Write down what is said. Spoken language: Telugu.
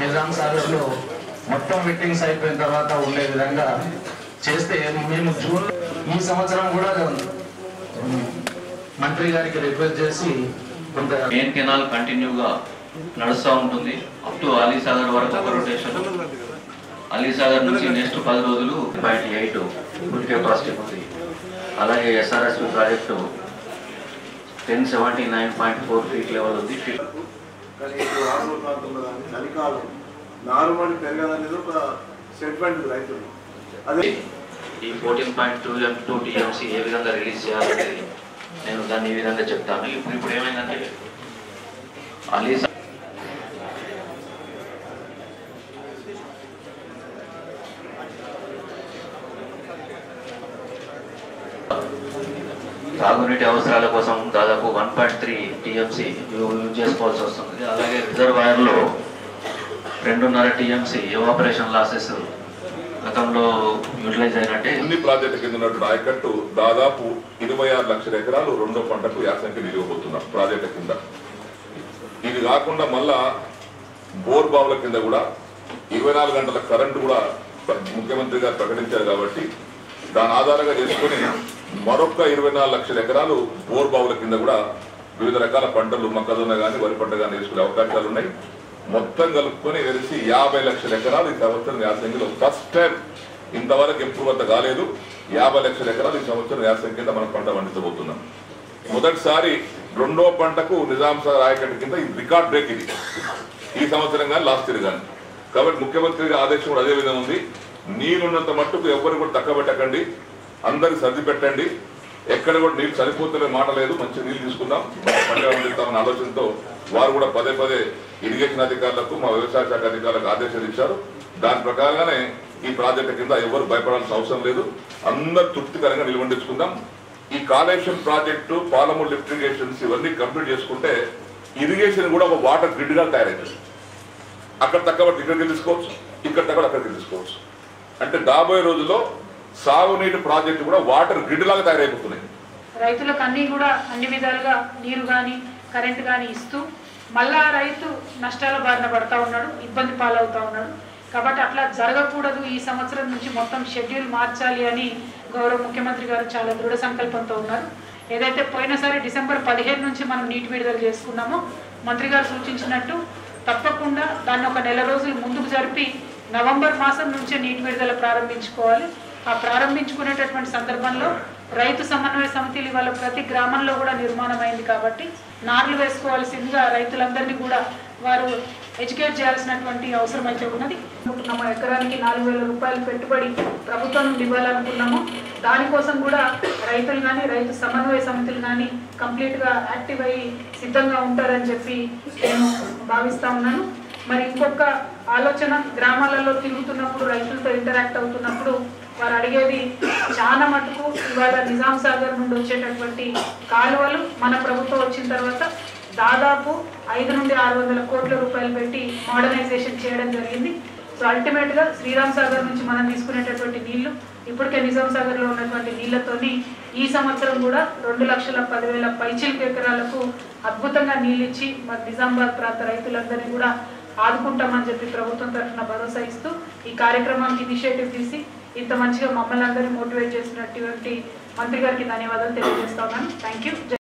నిజాం సాగర్ లో మొత్తం ఫిట్టింగ్స్ అయిపోయిన తర్వాత ఉండే విధంగా చేస్తే మేము జూన్ ఈ సంవత్సరం కూడా మంత్రి గారికి రిక్వెస్ట్ చేసి కొంత మెయిన్ కెనాల్ కంటిన్యూగా నడుస్తూ ఉంటుంది అప్ టు అలీసాగర్ వరకు ఒక రొటేషన్ అలీసాగర్ నుంచి నెక్స్ట్ పది రోజులు పాయింట్ ఎయిట్ ఫుల్ కెపాసిటీ ఉంది అలాగే SRS project ten seventy nine point four feet level ఉంది కానీ ఇప్పుడు రానున్న ప్రాంతంలో కానీ చలికాలం నారుమడి పెరగదనేది ఒక సెంటిమెంట్ రైతులు అదే ఈ fourteen point two M two TMC ఏ విధంగా రిలీజ్ చేయాలనేది నేను దాన్ని ఈ విధంగా చెప్తాను ఇప్పుడు ఇప్పుడు ఏమైందంటే అలీసా తాగునీటి అవసరాల కోసం దాదాపు one point three TMC use చేసుకోవాల్సి వస్తుంది అలాగే రిజర్వాయర్లో రెండున్నర టీఎంసీ ఎవాపరేషన్ లాసెస్ గతంలో యూటిలైజ్ అయినట్టే అన్ని ప్రాజెక్టు కింద ఉన్నటువంటి ఆయకట్టు దాదాపు ఇరవై ఆరు లక్షల ఎకరాలు రెండో పంటకు యాసంకి నిలిగిపోతున్నాం ప్రాజెక్టు కింద ఇది కాకుండా మళ్ళా బోర్ బావుల కింద కూడా ఇరవై నాలుగు గంటల కరెంటు కూడా ముఖ్యమంత్రి గారు ప్రకటించారు కాబట్టి దాని ఆధారంగా చేసుకుని మరొక ఇరవై నాలుగు లక్షల ఎకరాలు బోర్ బావుల కింద కూడా వివిధ రకాల పంటలు మొక్కజొన్న కానీ వరి పంట కానీ వేసుకునే అవకాశాలు ఉన్నాయి మొత్తం కలుపుకొని కలిసి యాభై లక్షల ఎకరాలు ఈ సంవత్సరం యాసంగిలో ఫస్ట్ టైం ఇంతవరకు ఎప్పుడు వద్ద కాలేదు యాభై లక్షల ఎకరాలు ఈ సంవత్సరం యాసంగి కింద మనం పంట పండించబోతున్నాం మొదటిసారి రెండో పంటకు నిజాం సాగర్ ఆయకట్టు కింద ఇది రికార్డ్ బ్రేక్ ఇది ఈ సంవత్సరం కానీ లాస్ట్ ఇయర్ కానీ కాబట్టి ముఖ్యమంత్రి గారి ఆదేశం కూడా అదే విధంగా ఉంది నీళ్ళున్నంత మట్టుకు ఎవరు కూడా తక్కువ పెట్టకండి అందరికి సర్ది పెట్టండి ఎక్కడ కూడా నీళ్ళు సరిపోతున్న మాట లేదు మంచి నీళ్ళు తీసుకుందాం పంట పండిస్తామన్న ఆలోచనతో వారు కూడా పదే పదే ఇరిగేషన్ అధికారులకు మా వ్యవసాయ శాఖ అధికారులకు ఆదేశాలు ఇచ్చారు దాని ప్రకారంగానే ఈ ప్రాజెక్టు కింద ఎవరు భయపడాల్సిన అవసరం లేదు అందరు తృప్తికరంగా నిలవండించుకుందాం ఈ Kaleshwaram project Palamuru lift irrigations ఇవన్నీ కంప్లీట్ చేసుకుంటే ఇరిగేషన్ కూడా ఒక వాటర్ గ్రిడ్ గా తయారైంది అక్కడ తక్కువ ఇక్కడికి తీసుకోవచ్చు ఇక్కడ తక్కువ అక్కడికి తీసుకోవచ్చు అంటే రాబోయే రోజుల్లో సాగునీటి ప్రాజెక్టు కూడా వాటర్ గ్రిడ్ లాగా తయారైపోతున్నాయి రైతులకు అన్ని కూడా అన్ని విధాలుగా నీరు కానీ కరెంటు కానీ ఇస్తూ మళ్ళా రైతు నష్టాల బారిన పడతా ఉన్నాడు ఇబ్బంది పాలవుతా ఉన్నాడు కాబట్టి అట్లా జరగకూడదు ఈ సంవత్సరం నుంచి మొత్తం షెడ్యూల్ మార్చాలి అని గౌరవ ముఖ్యమంత్రి గారు చాలా దృఢ సంకల్పంతో ఉన్నారు ఏదైతే పోయినసారి డిసెంబర్ పదిహేను నుంచి మనం నీటి విడుదల చేసుకున్నామో మంత్రి గారు సూచించినట్టు తప్పకుండా దాన్ని ఒక నెల రోజులు ముందుకు జరిపి నవంబర్ మాసం నుంచే నీటి విడుదల ప్రారంభించుకోవాలి ఆ ప్రారంభించుకునేటటువంటి సందర్భంలో రైతు సమన్వయ సమితిలు ఇవాళ ప్రతి గ్రామంలో కూడా నిర్మాణం అయింది కాబట్టి నార్లు వేసుకోవాల్సిందిగా రైతులందరినీ కూడా వారు ఎడ్యుకేట్ చేయాల్సినటువంటి అవసరం అయితే ఉన్నది అనుకుంటున్నాము ఎకరానికి నాలుగు వేల రూపాయలు పెట్టుబడి ప్రభుత్వం నుండి ఇవ్వాలనుకున్నాము దానికోసం కూడా రైతులు కానీ రైతు సమన్వయ సమితులు కానీ కంప్లీట్గా యాక్టివ్ అయ్యి సిద్ధంగా ఉంటారని చెప్పి నేను భావిస్తా ఉన్నాను మరి ఇంకొక ఆలోచన గ్రామాలలో తిరుగుతున్నప్పుడు రైతులతో ఇంటరాక్ట్ అవుతున్నప్పుడు వారు అడిగేది చాలా మటుకు ఇవాళ నిజాం సాగర్ నుండి వచ్చేటటువంటి కాలువలు మన ప్రభుత్వం వచ్చిన తర్వాత దాదాపు ఐదు నుండి ఆరు వందల కోట్ల రూపాయలు పెట్టి మోడర్నైజేషన్ చేయడం జరిగింది సో అల్టిమేట్ గా శ్రీరామ్ సాగర్ నుంచి మనం తీసుకునేటటువంటి నీళ్లు ఇప్పటికే నిజాం సాగర్ లో ఉన్నటువంటి నీళ్లతోని ఈ సంవత్సరం కూడా రెండు లక్షల పదివేల పైచిల్క ఎకరాలకు అద్భుతంగా నీళ్ళు ఇచ్చి మరి నిజామాబాద్ ప్రాంత రైతులందరినీ కూడా ఆదుకుంటామని చెప్పి ప్రభుత్వం తరఫున భరోసా ఇస్తూ ఈ కార్యక్రమానికి ఇనిషియేటివ్ తీసి ఇంత మంచిగా మమ్మల్ని అందరినీ మోటివేట్ చేసినటువంటి మంత్రి గారికి ధన్యవాదాలు తెలియజేస్తా ఉన్నాను థ్యాంక్ యూ